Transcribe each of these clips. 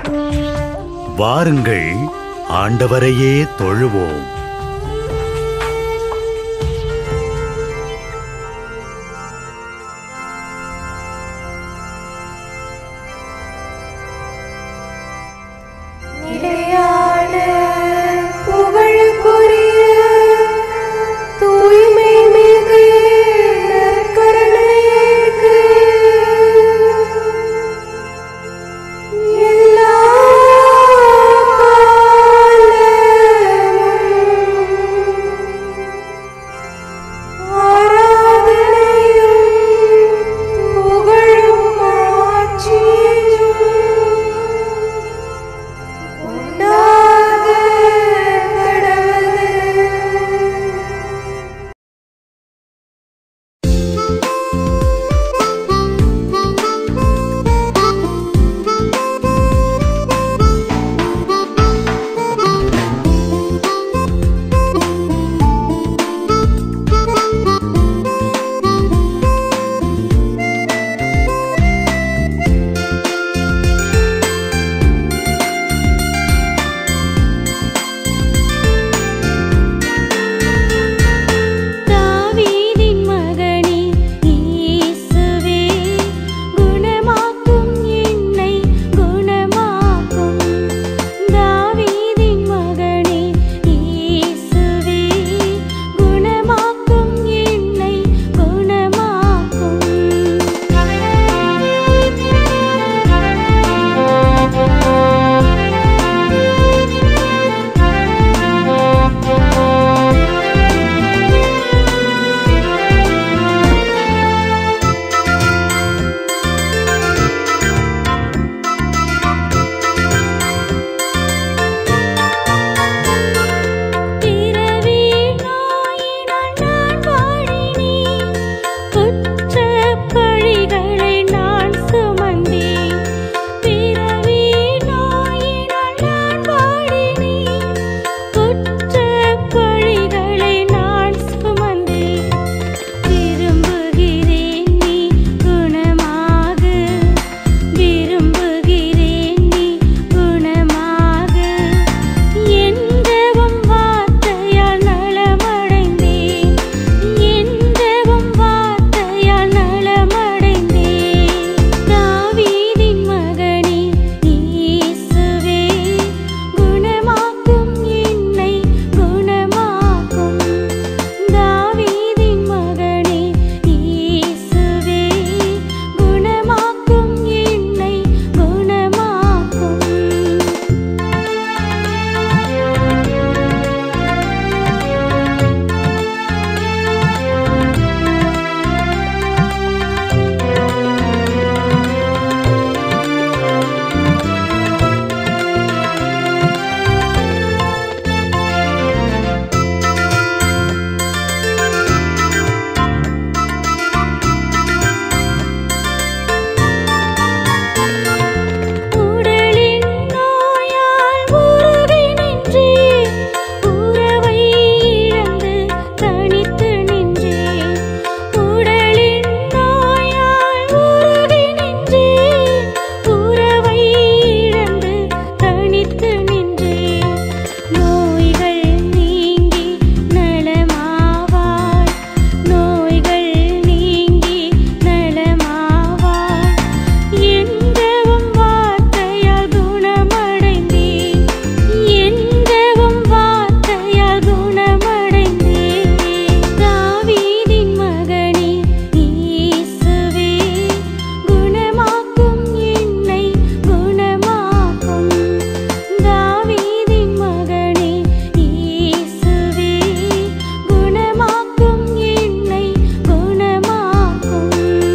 வாருங்கள் ஆண்டவரையே தொழுவோம் நிலையான புகழுக்குரிய தூய்மை மிகு நற்கருணைக்கு எல்லா காலமும் ஆராதனையும் புகழும் ஆட்சியும் உண்டாக கடவுளே தாவீதின் மகனே இயேசுவே குணமாக்கும் என்னை குணமாக்கும் தாவீதின் மகனே இயேசுவே குணமாக்கும் என்னை பிறவி நோயினால் நான் வாடினேன் குற்றப் பழிகளை நான் சுமந்தேன் பிறவி நோயினால் நான் வாடினேன் குற்றப் பழிகளை நான் சுமந்தேன் விரும்புகிறேன் நீ குணமாக விரும்புகிறேன் நீ குணமாக எந்தவும் வார்த்தையால் நலமடைந்தேன் எந்தவும் வார்த்தையால் நலமடைந்தேன் தாவீதின் மகனே இயேசுவே குணமாக்கும் என்னை குணமாக்கும் தாவீதின் மகனே இயேசுவே குணமாக்கும் என்னை குணமாக்கும் உடலின் நோயால் உருகி நின்றேன் உறவை இழந்து தனித்து நின்றேன் உடலின் நோயால் உருகி நின்றேன் உறவை இழந்து தனித்து நின்றேன் நோய்கள் நீங்கி நலமாவாய் நோய்கள் நீங்கி நலமாவாய் எந்தவும் வார்த்தையால் குணமடைந்தேன் எந்தவும் வார்த்தையால் குணமடைந்தேன் தாவீதின் மகனே இயேசுவே குணமாக்கும் என்னை குணமாக்கும் தாவீதின் மகனே இயேசுவே குணமாக்கும் என்னை குணமாக்கும்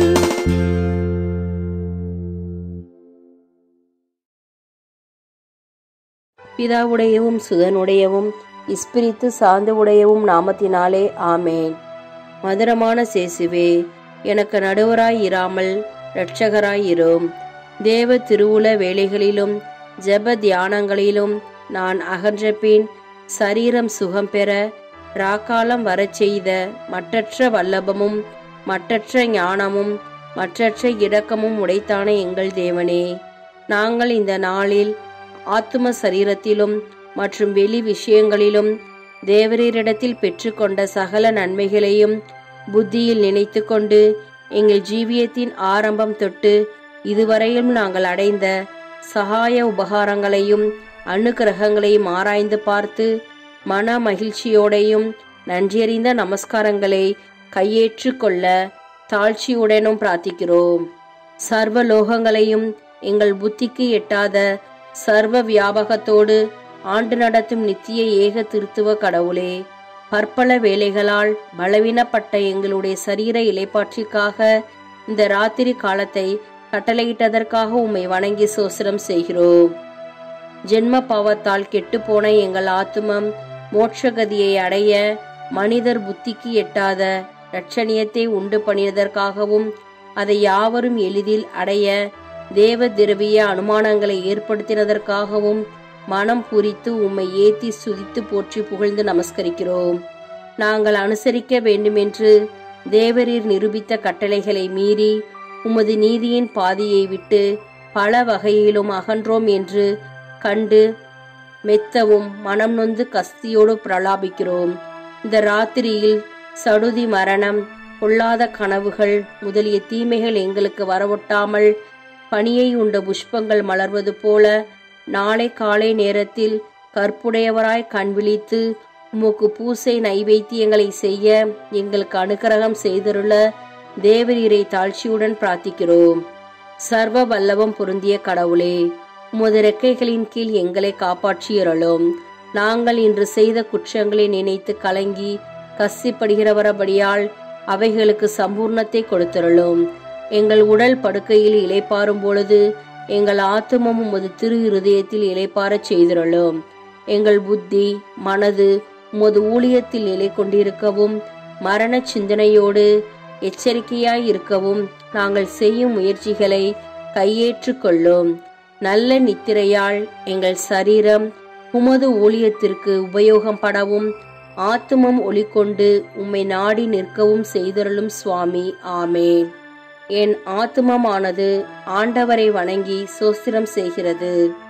பிதாவுடையவும் சுதனுடையவும் இஸ்பிரித்து சார்ந்த உடையவும் நாமத்தினாலே ஆமேன் மதுரமான சேசுவே எனக்கு நடுவராய் இராமல் இரட்சகராய் இரும் தேவ திருவுல வேலைகளிலும் ஜெப தியானங்களிலும் நான் அகன்ற பின் சரீரம் சுகம் பெற ராக்காலம் வரச் செய்த மற்றற்ற வல்லபமும் மற்றற்ற ஞானமும் மற்றற்ற இடக்கமும் உடைத்தான எங்கள் தேவனே நாங்கள் இந்த நாளில் ஆத்தும சரீரத்திலும் மற்றும் வெளி விஷயங்களிலும் தேவரீரிடத்தில் பெற்றுக்கொண்ட சகல நன்மைகளையும் புத்தியில் நினைத்து கொண்டு எங்கள் ஜீவியத்தின் ஆரம்பம் தொட்டு இதுவரையும் நாங்கள் அடைந்த சகாய உபகாரங்களையும் அனுக்கிரகங்களையும் ஆராய்ந்து பார்த்து மன மகிழ்ச்சியோடையும் நன்றியறிந்த நமஸ்காரங்களை கையேற்று கொள்ள தாழ்ச்சியுடனும் பிரார்த்திக்கிறோம் சர்வ லோகங்களையும் எங்கள் புத்திக்கு எட்டாத சர்வ வியாபகத்தோடு ஆண்டு நடத்தும் நித்திய ஏக திருத்துவ கடவுளே பற்பல வேலைகளால் பலவீனப்பட்ட எங்களுடைய சரீர இலைப்பாற்றிற்காக இந்த ராத்திரி காலத்தை கட்டளையிட்டதற்காக உம்மை வணங்கி சோசனம் செய்கிறோம் ஜென்ம பாவத்தால் கெட்டுப்போன எங்கள் ஆத்துமம் மோட்சகதியை அடைய மனிதர் புத்திக்கு எட்டாத இரட்சணியத்தை உண்டு பண்ணியதற்காகவும் அதை யாவரும் எளிதில் அடைய தேவ திரவிய அனுமானங்களை ஏற்படுத்தினதற்காகவும் மனம் பூரித்து உம்மை ஏத்தி சுதித்து போற்றி புகழ்ந்து நமஸ்கரிக்கிறோம் நாங்கள் அனுசரிக்க வேண்டுமென்று தேவரீர் நிரூபித்த கட்டளைகளை மீறி உமது நீதியின் பாதையை விட்டு பல வகையிலும் அகன்றோம் என்று கண்டு மெத்தவும் மனம் நொந்து கஸ்தியோடு பிரலாபிக்கிறோம் இந்த ராத்திரியில் சடுதி மரணம் பொல்லாத கனவுகள் முதலிய தீமைகள் எங்களுக்கு வரவொட்டாமல் பனியை உண்ட புஷ்பங்கள் மலர்வது போல நாளை காலை நேரத்தில் கற்புடையவராய் கண் விழித்து உமக்கு பூசை நைவேத்தியங்களை செய்ய எங்களுக்கு அனுக்கிரகம் செய்திருள தேவரீரை தாழ்ச்சியுடன் பிரார்த்திக்கிறோம் சர்வ வல்லவம் பொருந்திய கடவுளே உமது ரெக்கைகளின் கீழ் எங்களை காப்பாற்றியருளும் நாங்கள் இன்று செய்த குற்றங்களை நினைத்து கலங்கி கசிப்படுகிறவரபடியால் அவைகளுக்கு சம்பூர்ணத்தை கொடுத்தருளும் எங்கள் உடல் படுக்கையில் இளைப்பாறும் பொழுது எங்கள் ஆத்துமம் உமது திரு இருதயத்தில் இளைப்பாறச் செய்திருளும் எங்கள் புத்தி மனது உமது ஊழியத்தில் நிலை கொண்டிருக்கவும் மரண சிந்தனையோடு எச்சரிக்கையாய் இருக்கவும் நாங்கள் செய்யும் முயற்சிகளை கையேற்றுக் கொள்ளும் நல்ல நித்திரையால் எங்கள் சரீரம் உமது ஊழியத்திற்கு உபயோகம் படவும் ஆத்துமம் ஒளிகொண்டு உம்மை நாடி நிற்கவும் செய்தருளும் சுவாமி ஆமேன் என் ஆத்துமமானது ஆண்டவரை வணங்கி சோஸ்திரம் செய்கிறது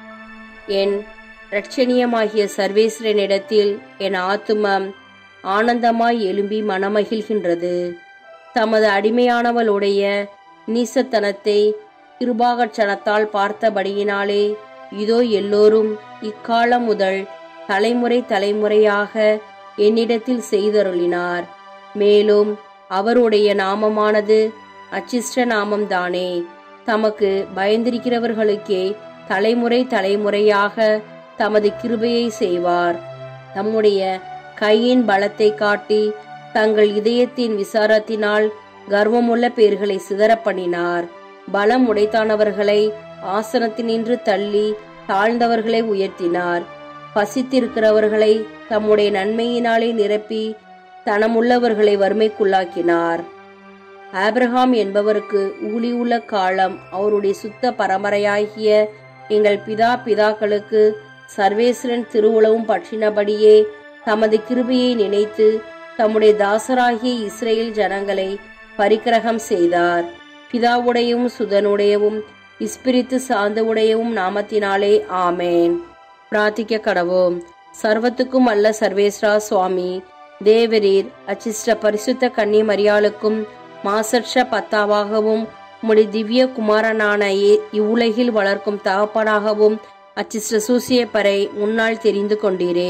என் இரட்சணியமாகிய சர்வேஸ்வரனிடத்தில் என் ஆத்துமம் ஆனந்தமாய் எழும்பி மனமகிழ்கின்றது தமது அடிமையானவளுடைய நீசத்தனத்தை கிருபாகட்சணத்தால் பார்த்தபடியினாலே இதோ எல்லோரும் இக்காலம் முதல் தலைமுறை தலைமுறையாக என்னிடத்தில் செய்தருளினார் மேலும் அவருடைய நாமமானது அச்சிஷ்ட நாமம்தானே தமக்கு பயந்திருக்கிறவர்களுக்கே தலைமுறை தலைமுறையாக தமது கிருபையை செய்வார் தம்முடைய கையின் பலத்தை காட்டி தங்கள் இதயத்தின் விசாரத்தினால் கர்வமுள்ள பேர்களை சிதறப் பண்ணினார் பலம் உடைத்தானவர்களை ஆசனத்தினின்று தள்ளி தாழ்ந்தவர்களை உயர்த்தினார் பசித்திருக்கிறவர்களை தம்முடைய நன்மையினாலே நிரப்பி தனமுள்ளவர்களை வறுமைக்குள்ளாக்கினார் ஆபிரகாம் என்பவருக்கு ஊழியுள்ள காலம் அவருடைய சுத்த பரம்பரையாகிய எங்கள் பிதா பிதாக்களுக்கு சர்வேஸ்வரன் திருவுளவும் பற்றினபடியே தமது கிருபையை நினைத்து தம்முடைய தாசராகிய இஸ்ரேல் ஜனங்களை பரிக்கிரகம் செய்தார் பிதாவுடையவும் சுதனுடையவும் இஸ்பிரித்து சார்ந்தவுடையவும் நாமத்தினாலே ஆமேன் பிரார்த்திக்க கடவோம் சர்வத்துக்கும் அல்ல சர்வேஸ்வரா சுவாமி தேவரீர் அச்சிஷ்ட பரிசுத்த கன்னி மரியாளுக்கும் மாசற்ற பத்தாவாகவும் உம்முடைய திவ்ய குமாரனான இ- இவ்வுலகில் வளர்க்கும் தகப்பனாகவும் அச்சிஷ்ட சூசியப்பரை முன்னால் தெரிந்து கொண்டீரே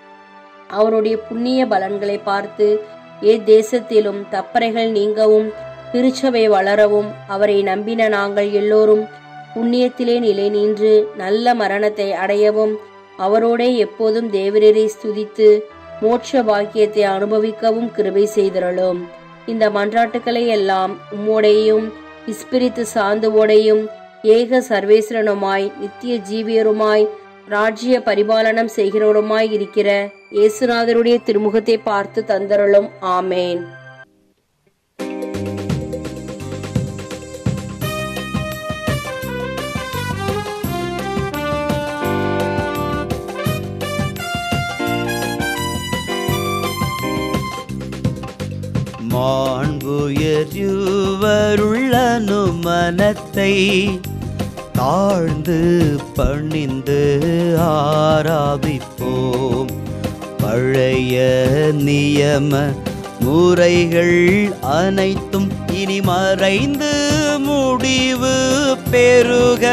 அவருடைய புண்ணிய பலன்களை பார்த்து ஏ தேசத்திலும் தப்பறைகள் நீங்கவும் திருச்சபை வளரவும் அவரை நம்பின நாங்கள் எல்லோரும் புண்ணியத்திலே நிலை நின்று நல்ல மரணத்தை அடையவும் அவரோடே எப்போதும் தேவரரை ஸ்துதித்து மோட்ச பாக்கியத்தை அனுபவிக்கவும் கிருபை செய்திரலும் இந்த மன்றாட்டுக்களை எல்லாம் உம்மோடையும் இஸ்பிரித்து சார்ந்துவோடையும் ஏக சர்வேஸ்வரனுமாய் நித்திய ஜீவியருமாய் ராஜ்ய பரிபாலனம் செய்கிறவருமாய் இருக்கிற இயேசுநாதருடைய திருமுகத்தை பார்த்து தந்தருளும் ஆமேன் மாண்புயர்வருள்ளனு மனத்தை தாழ்ந்து பணிந்து ஆராதிப்போம் பழைய நியம முறைகள் அனைத்தும் இனி மறைந்து முடிவு பெறுக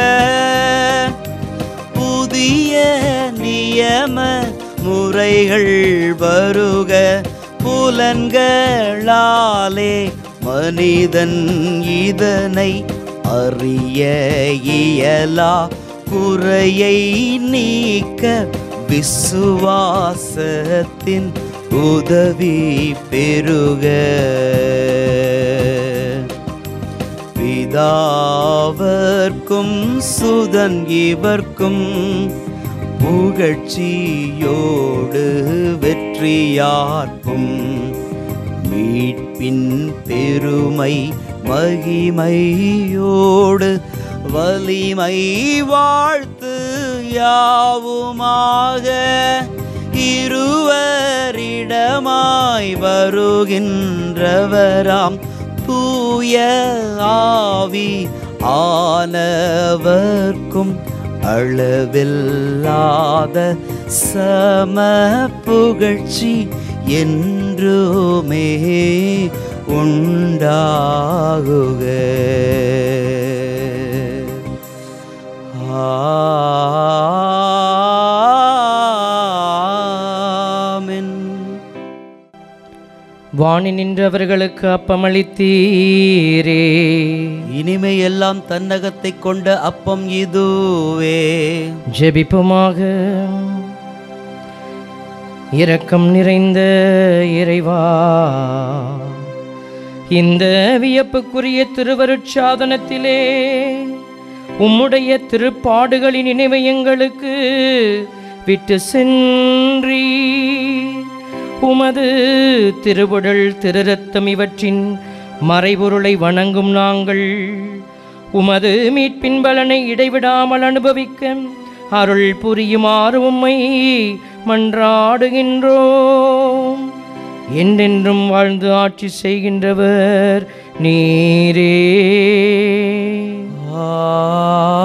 புதிய நியம முறைகள் வருக புலன்களாலே மனிதன் இதனை அறிய இயலா குறையை நீக்க விசுவாசத்தின் உதவி பெறுக பிதாவர்க்கும் சுதன் இவர்க்கும் புகழ்ச்சியோடு வெற்றியார்க்கும் மீட்பின் பெருமை மகிமையோடு வலிமை வாழ்த்து யாவுமாக இருவரிடமாய் வருகின்றவராம் தூய ஆவி ஆனவர்க்கும் அளவில்லாத சம புகழ்ச்சி என்றுமே உண்டாகுக ஆமென் வாணி நின்றவர்களுக்கு அப்பமளித்தீரே இனிமையெல்லாம் தன்னகத்தை கொண்ட அப்பம் இதுவே ஜெபிப்புமாக இரக்கம் நிறைந்த இறைவா இந்த வியப்புக்குரிய திருவருட்சாதனத்திலே உம்முடைய திருப்பாடுகளின் நினைவை எங்களுக்கு விட்டு சென்றி உமது திருவுடல் திருரத்தம் இவற்றின் மறைபொருளை வணங்கும் நாங்கள் உமது மீட்பின் பலனை இடைவிடாமல் அனுபவிக்க அருள் புரியுமாறு உம்மை மன்றாடுகின்றோம் என்றென்றும் வாழ்ந்து ஆட்சி செய்கின்றவர் நீரே ஆ